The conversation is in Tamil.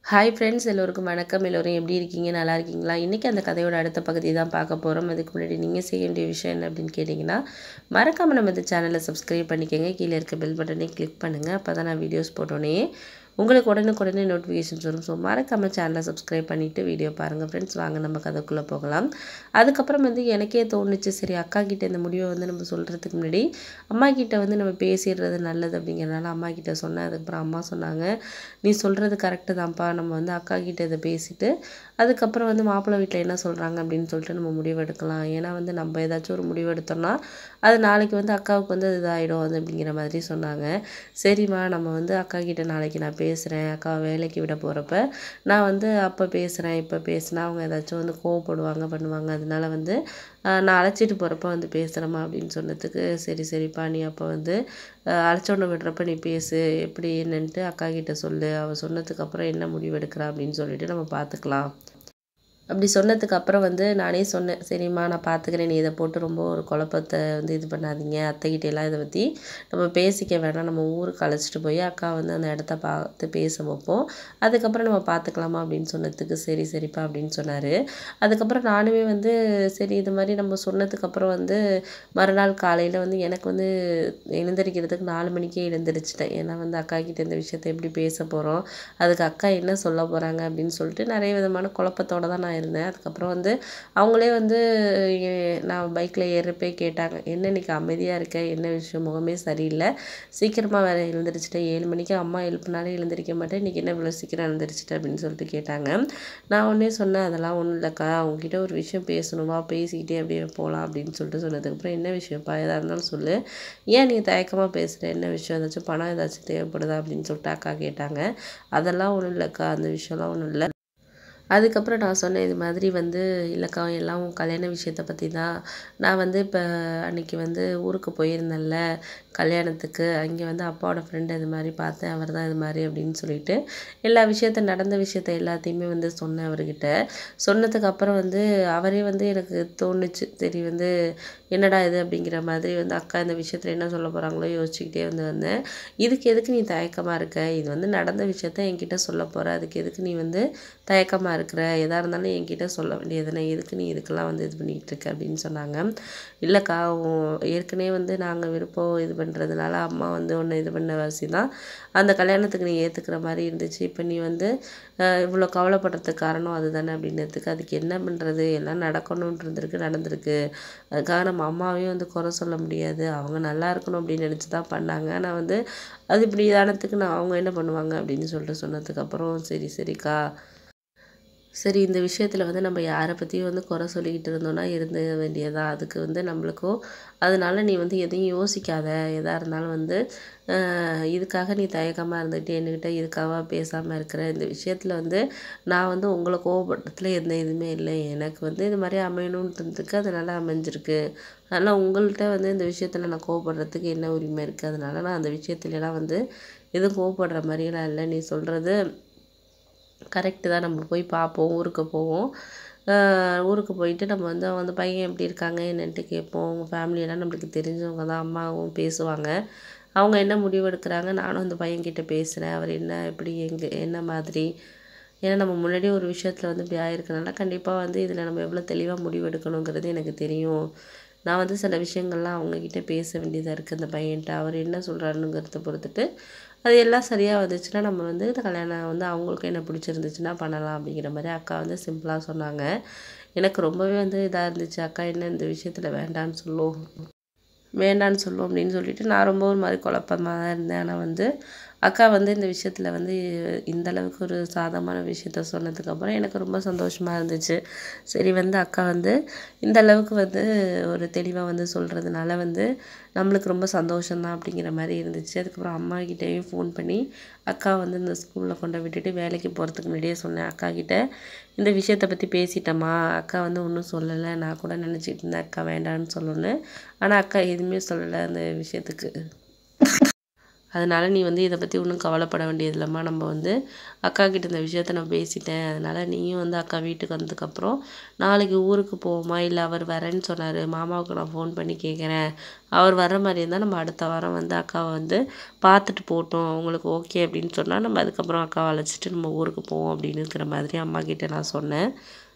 ஹாய் ஃப்ரெண்ட்ஸ் எல்லோருக்கும் வணக்கம் எல்லோரும் எப்படி இருக்கீங்க நல்லா இருக்கீங்களா இன்றைக்கி அந்த கதையோட அடுத்த பகுதி தான் பார்க்க போகிறோம் அதுக்கு முன்னாடி நீங்கள் செய்ய வேண்டிய விஷயம் என்ன அப்படின்னு கேட்டிங்கன்னா மறக்காமல் நம்ம இந்த சேனலை சப்ஸ்கிரைப் பண்ணிக்கோங்க கீழே இருக்க பெல் பட்டனை கிளிக் பண்ணுங்கள் அப்போ தான் நான் வீடியோஸ் போட்டோன்னே உங்களுக்கு உடனுக்குடனே நோட்டிஃபிகேஷன்ஸ் வரும் ஸோ மறக்காமல் சேனலை சப்ஸ்கிரைப் பண்ணிவிட்டு வீடியோ பாருங்கள் ஃப்ரெண்ட்ஸ் வாங்க நம்ம கதைக்குள்ளே போகலாம் அதுக்கப்புறம் வந்து எனக்கே தோணுச்சு சரி அக்கா கிட்ட இந்த முடிவை வந்து நம்ம சொல்கிறதுக்கு முன்னாடி அம்மா கிட்ட வந்து நம்ம பேசிடுறது நல்லது அப்படிங்கிறனால அம்மா கிட்ட சொன்னேன் அதுக்கப்புறம் அம்மா சொன்னாங்க நீ சொல்கிறது கரெக்டு தான்ப்பா நம்ம வந்து அக்கா கிட்ட இதை பேசிட்டு அதுக்கப்புறம் வந்து மாப்பிள்ளை வீட்டில் என்ன சொல்கிறாங்க அப்படின்னு சொல்லிட்டு நம்ம முடிவு எடுக்கலாம் ஏன்னா வந்து நம்ம ஏதாச்சும் ஒரு முடிவு எடுத்தோம்னா அது நாளைக்கு வந்து அக்காவுக்கு வந்து அது இதாகிடும் அது அப்படிங்கிற மாதிரி சொன்னாங்க சரிம்மா நம்ம வந்து அக்கா கிட்ட நாளைக்கு நான் பேசுகிறேன் அக்கா வேலைக்கு விட போகிறப்ப நான் வந்து அப்போ பேசுகிறேன் இப்போ பேசினா அவங்க ஏதாச்சும் வந்து கோவப்படுவாங்க பண்ணுவாங்க அதனால வந்து ஆஹ், நான் அழைச்சிட்டு போகிறப்ப வந்து பேசுகிறேம்மா அப்படின்னு சொன்னதுக்கு சரி சரிப்பா நீ அப்போ வந்து அழைச்சோன்னு விடுறப்ப நீ பேசு எப்படி என்னன்ட்டு அக்கா கிட்ட சொல்லு அவள் சொன்னதுக்கப்புறம் என்ன முடிவு எடுக்கிறா அப்படின்னு சொல்லிட்டு நம்ம பார்த்துக்கலாம் அப்படி சொன்னதுக்கு அப்புறம் வந்து நானே சொன்னேன் சரிம்மா நான் பார்த்துக்கிறேன் நீ இதை போட்டு ரொம்ப ஒரு குழப்பத்தை வந்து இது பண்ணாதீங்க அத்தைக்கிட்ட எல்லாம் இதை பற்றி நம்ம பேசிக்க வேணாம் நம்ம ஊருக்கு அழைச்சிட்டு போய் அக்கா வந்து அந்த இடத்த பார்த்து பேச வைப்போம் அதுக்கப்புறம் நம்ம பார்த்துக்கலாமா அப்படின்னு சொன்னதுக்கு சரி சரிப்பா அப்படின்னு சொன்னார் அதுக்கப்புறம் நானுமே வந்து சரி இது மாதிரி நம்ம சொன்னதுக்கப்புறம் வந்து மறுநாள் காலையில் வந்து எனக்கு வந்து எழுந்திரிக்கிறதுக்கு நாலு மணிக்கே எழுந்திரிச்சிட்டேன் ஏன்னா வந்து அக்கா கிட்ட இந்த விஷயத்தை எப்படி பேச போகிறோம் அதுக்கு அக்கா என்ன சொல்ல போகிறாங்க அப்படின்னு சொல்லிட்டு நிறைய விதமான குழப்பத்தோடு தான் நான் இருந்தேன் அதுக்கப்புறம் வந்து அவங்களே வந்து ஏ- நான் பைக்கில் ஏறுறப்பே கேட்டாங்க என்ன இன்னைக்கு அமைதியாக இருக்க என்ன விஷயம் முகமே சரியில்லை சீக்கிரமாக வேறு எழுந்திரிச்சிட்டேன் ஏழு மணிக்கு அம்மா எழுப்புனாலே எழுந்திரிக்க மாட்டேன் இன்றைக்கி என்ன இவ்வளோ சீக்கிரம் எழுந்திரிச்சிட்டேன் அப்படின்னு சொல்லிட்டு கேட்டாங்க நான் உடனே சொன்னேன் அதெல்லாம் ஒன்றும் இல்லைக்கா அவங்ககிட்ட ஒரு விஷயம் பேசணுமா பேசிக்கிட்டே அப்படியே போகலாம் அப்படின்னு சொல்லிட்டு சொன்னதுக்கப்புறம் என்ன விஷயம்ப்பா எதாக இருந்தாலும் சொல்லு ஏன் நீ தயக்கமாக பேசுகிற என்ன விஷயம் ஏதாச்சும் பணம் ஏதாச்சும் தேவைப்படுதா அப்படின்னு சொல்லிட்டு அக்கா கேட்டாங்க அதெல்லாம் ஒன்றும் இல்லைக்கா அந்த விஷயம்லாம் ஒன்றும் இல்லை அதுக்கப்புறம் நான் சொன்னேன் இது மாதிரி வந்து இல்லைக்கா எல்லாம் உன் கல்யாண விஷயத்தை பற்றி தான் நான் வந்து இப்போ அன்னைக்கு வந்து ஊருக்கு போயிருந்தேன்ல கல்யாணத்துக்கு அங்கே வந்து அப்பாவோட ஃப்ரெண்டு இது மாதிரி பார்த்தேன் அவர் தான் இது மாதிரி அப்படின்னு சொல்லிட்டு எல்லா விஷயத்த நடந்த விஷயத்த எல்லாத்தையுமே வந்து சொன்னேன் அவர்கிட்ட சொன்னதுக்கு அப்புறம் வந்து அவரே வந்து எனக்கு தோணுச்சு சரி வந்து என்னடா இது அப்படிங்கிற மாதிரி வந்து அக்கா இந்த விஷயத்தில் என்ன சொல்ல போகிறாங்களோ யோசிச்சுக்கிட்டே வந்து வந்தேன் இதுக்கு எதுக்கு நீ தயக்கமாக இருக்க இது வந்து நடந்த விஷயத்த என்கிட்ட சொல்ல போகிற அதுக்கு எதுக்கு நீ வந்து தயக்கமாக இருக்கிற எதாக இருந்தாலும் என்கிட்ட சொல்ல வேண்டியதுனே எதுக்கு நீ இதுக்கெல்லாம் வந்து இது பண்ணிக்கிட்டு இருக்க அப்படின்னு சொன்னாங்க இல்லைக்கா உன் ஏற்கனவே வந்து நாங்கள் விருப்பம் இது பண்ணுறதுனால அம்மா வந்து ஒன்று இது பண்ண வாசி தான் அந்த கல்யாணத்துக்கு நீ ஏற்றுக்கிற மாதிரி இருந்துச்சு இப்போ நீ வந்து அஹ், இவ்வளோ கவலைப்படுறதுக்கு காரணம் அதுதானே அப்படின்னதுக்கு அதுக்கு என்ன பண்ணுறது எல்லாம் நடக்கணும்னு இருந்திருக்கு நடந்திருக்கு அதுக்காக நம்ம அம்மாவையும் வந்து குறை சொல்ல முடியாது அவங்க நல்லா இருக்கணும் அப்படின்னு நினச்சி தான் பண்ணாங்க ஆனால் வந்து அது இப்படி இதானத்துக்கு நான் அவங்க என்ன பண்ணுவாங்க அப்படின்னு சொல்லிட்டு சொன்னதுக்கப்புறம் சரி சரிக்கா சரி இந்த விஷயத்தில் வந்து நம்ம யாரை பற்றியும் வந்து குறை சொல்லிக்கிட்டு இருந்தோம்னா இருந்த வேண்டியதா அதுக்கு வந்து நம்மளுக்கும் அதனால நீ வந்து எதையும் யோசிக்காத எதாக இருந்தாலும் வந்து ஆஹ், இதுக்காக நீ தயக்கமாக இருந்துட்டு என்கிட்ட இதுக்காக பேசாமல் இருக்கிற இந்த விஷயத்தில் வந்து நான் வந்து உங்களை கோவப்படுறதுல எந்த இதுவுமே இல்லை எனக்கு வந்து இது மாதிரி அமையணுன்றதுக்கு அதனால அமைஞ்சிருக்கு அதனால் உங்கள்கிட்ட வந்து இந்த விஷயத்தில் நான் கோவப்படுறதுக்கு என்ன உரிமை இருக்குது அதனால நான் அந்த விஷயத்துலலாம் வந்து எதுவும் கோவப்படுற மாதிரிலாம் இல்லை நீ சொல்கிறது கரெக்டு தான் நம்ம போய் பார்ப்போம் ஊருக்கு போவோம் ஆஹ் ஊருக்கு போயிட்டு நம்ம வந்து அவங்க அந்த பையன் எப்படி இருக்காங்க என்னன்ட்டு கேட்போம் அவங்க ஃபேமிலியெல்லாம் நம்மளுக்கு தெரிஞ்சவங்க தான் அம்மாவும் பேசுவாங்க அவங்க என்ன முடிவு எடுக்கிறாங்க நானும் அந்த பையன்கிட்ட பேசுகிறேன் அவர் என்ன எப்படி எங்கே என்ன மாதிரி ஏன்னா நம்ம முன்னாடி ஒரு விஷயத்தில் வந்து இப்படி ஆயிருக்கனால கண்டிப்பாக வந்து இதில் நம்ம எவ்வளோ தெளிவாக முடிவு எடுக்கணுங்கிறது எனக்கு தெரியும் நான் வந்து சில விஷயங்கள்லாம் அவங்கக்கிட்ட பேச வேண்டியதாக இருக்குது அந்த பையன்ட்ட அவர் என்ன சொல்கிறாருங்கிறத பொறுத்துட்டு அது எல்லாம் சரியாக வந்துச்சுன்னா நம்ம வந்து இந்த கல்யாணம் வந்து அவங்களுக்கு என்ன பிடிச்சிருந்துச்சுன்னா பண்ணலாம் அப்படிங்கிற மாதிரி அக்கா வந்து சிம்பிளாக சொன்னாங்க எனக்கு ரொம்பவே வந்து இதாக இருந்துச்சு அக்கா என்ன இந்த விஷயத்தில் வேண்டான்னு சொல்லும் வேண்டான்னு சொல்லும் அப்படின்னு சொல்லிட்டு நான் ரொம்ப ஒரு மாதிரி குழப்பமாக தான் இருந்தேன் ஆனால் வந்து அக்கா வந்து இந்த விஷயத்தில் வந்து இந்த அளவுக்கு ஒரு சாதகமான விஷயத்த சொன்னதுக்கப்புறம் எனக்கு ரொம்ப சந்தோஷமாக இருந்துச்சு சரி வந்து அக்கா வந்து இந்த அளவுக்கு வந்து ஒரு தெளிவாக வந்து சொல்கிறதுனால வந்து நம்மளுக்கு ரொம்ப சந்தோஷம்தான் அப்படிங்கிற மாதிரி இருந்துச்சு அதுக்கப்புறம் அம்மா கிட்டேயும் ஃபோன் பண்ணி அக்கா வந்து இந்த ஸ்கூலில் கொண்டு விட்டுட்டு வேலைக்கு போகிறதுக்கு முன்னாடியே சொன்னேன் அக்கா கிட்ட இந்த விஷயத்தை பற்றி பேசிட்டேம்மா அக்கா வந்து ஒன்றும் சொல்லலை நான் கூட நினச்சிட்டு இருந்தேன் அக்கா வேண்டான்னு சொல்லணும்னு ஆனால் அக்கா எதுவுமே சொல்லலை அந்த விஷயத்துக்கு அதனால் நீ வந்து இதை பற்றி ஒன்றும் கவலைப்பட வேண்டியதில்லைம்மா நம்ம வந்து அக்கா கிட்ட இந்த விஷயத்த நான் பேசிட்டேன் அதனால் நீயும் வந்து அக்கா வீட்டுக்கு வந்ததுக்கப்புறம் நாளைக்கு ஊருக்கு போவோமா இல்லை அவர் வரேன்னு சொன்னார் மாமாவுக்கு நான் ஃபோன் பண்ணி கேட்குறேன் அவர் வர்ற மாதிரி இருந்தால் நம்ம அடுத்த வாரம் வந்து அக்காவை வந்து பார்த்துட்டு போகட்டும் உங்களுக்கு ஓகே அப்படின்னு சொன்னால் நம்ம அதுக்கப்புறம் அக்காவை அழைச்சிட்டு நம்ம ஊருக்கு போவோம் அப்படின்னு இருக்கிற மாதிரி அம்மா கிட்ட நான் சொன்னேன்